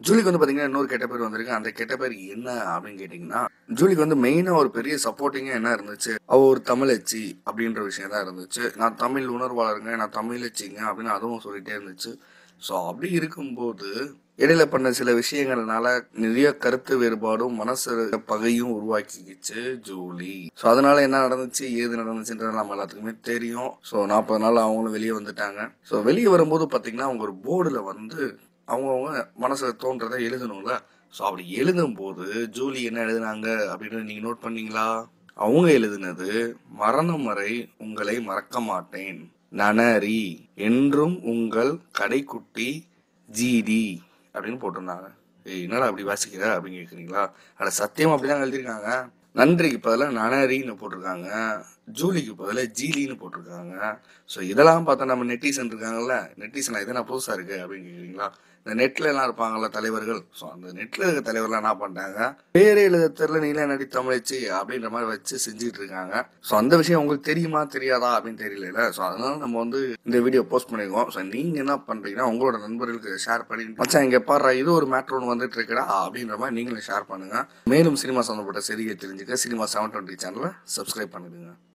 ஜூலிக்கு வந்து பாத்தீங்கன்னா இன்னொரு கெட்ட பேர் வந்திருக்கு அந்த கெட்ட பேர் என்ன அப்படின்னு கேட்டீங்கன்னா ஜூலிக்கு வந்து மெயினா ஒரு பெரிய சப்போர்ட்டிங்கா என்ன இருந்துச்சு அவ ஒரு தமிழச்சி அப்படின்ற விஷயம் தான் இருந்துச்சு நான் தமிழ் உணர்வாளருங்க நான் தமிழச்சிங்க அப்படின்னு அதுவும் சொல்லிட்டே இருந்துச்சு ஸோ அப்படி இருக்கும்போது இடையில பண்ண சில விஷயங்கள்னால நிறைய கருத்து வேறுபாடும் மனசு பகையும் உருவாக்கிக்கிச்சு ஜூலி ஸோ அதனால என்ன நடந்துச்சு ஏது நடந்துச்சுன்றது நம்ம எல்லாத்துக்குமே தெரியும் ஸோ நாற்பது நாள் அவங்களும் வெளியே வந்துட்டாங்க ஸோ வெளியே வரும்போது பார்த்தீங்கன்னா அவங்க ஒரு போர்டில் வந்து அவங்கவுங்க மனசுல தோன்றதை எழுதணும்ல ஸோ அப்படி எழுதும்போது ஜூலி என்ன எழுதுனாங்க அப்படின்னு நீங்க நோட் பண்ணீங்களா அவங்க எழுதுனது மரணம் வரை உங்களை மறக்க மாட்டேன் நனரி என்றும் உங்கள் கடைக்குட்டி ஜிடி அப்படின்னு போட்டிருந்தாங்க ஏய் என்னடா அப்படி வாசிக்கிற அப்படின்னு கேட்குறீங்களா அட சத்தியம் அப்படிதான் எழுதியிருக்காங்க நன்றிக்கு பதிலாக நனரின்னு போட்டிருக்காங்க ஜூலிக்கு பதிலாக ஜீலின்னு போட்டிருக்காங்க ஸோ இதெல்லாம் பார்த்தா நம்ம நெட்டிசன் இருக்காங்கல்ல நெட்டிசன் இதெல்லாம் புதுசாக இருக்கு அப்படின்னு கேட்குறீங்களா இந்த நெட்ல எல்லாம் இருப்பாங்கல்ல தலைவர்கள் ஸோ அந்த நெட்ல இருக்க தலைவர்லாம் என்ன பண்ணிட்டாங்க பேரே எழுத தெரியல நீல நடி தமிழச்சி அப்படின்ற மாதிரி வச்சு செஞ்சுட்டு இருக்காங்க ஸோ அந்த விஷயம் உங்களுக்கு தெரியுமா தெரியாதா அப்படின்னு தெரியல ஸோ அதனால நம்ம வந்து இந்த வீடியோ போஸ்ட் பண்ணிருக்கோம் ஸோ நீங்க என்ன பண்றீங்கன்னா உங்களோட நண்பர்களுக்கு ஷேர் பண்ணி மச்சான் இங்க பாரு இது ஒரு மேட்ரு ஒன்று வந்துட்டு இருக்குடா அப்படின்ற மாதிரி நீங்களும் ஷேர் பண்ணுங்க மேலும் சினிமா சம்பந்தப்பட்ட செய்தியை தெரிஞ்சுக்க சினிமா செவன் டுவெண்ட்டி சேனலை சப்ஸ்கிரைப் பண்ணிடுங்க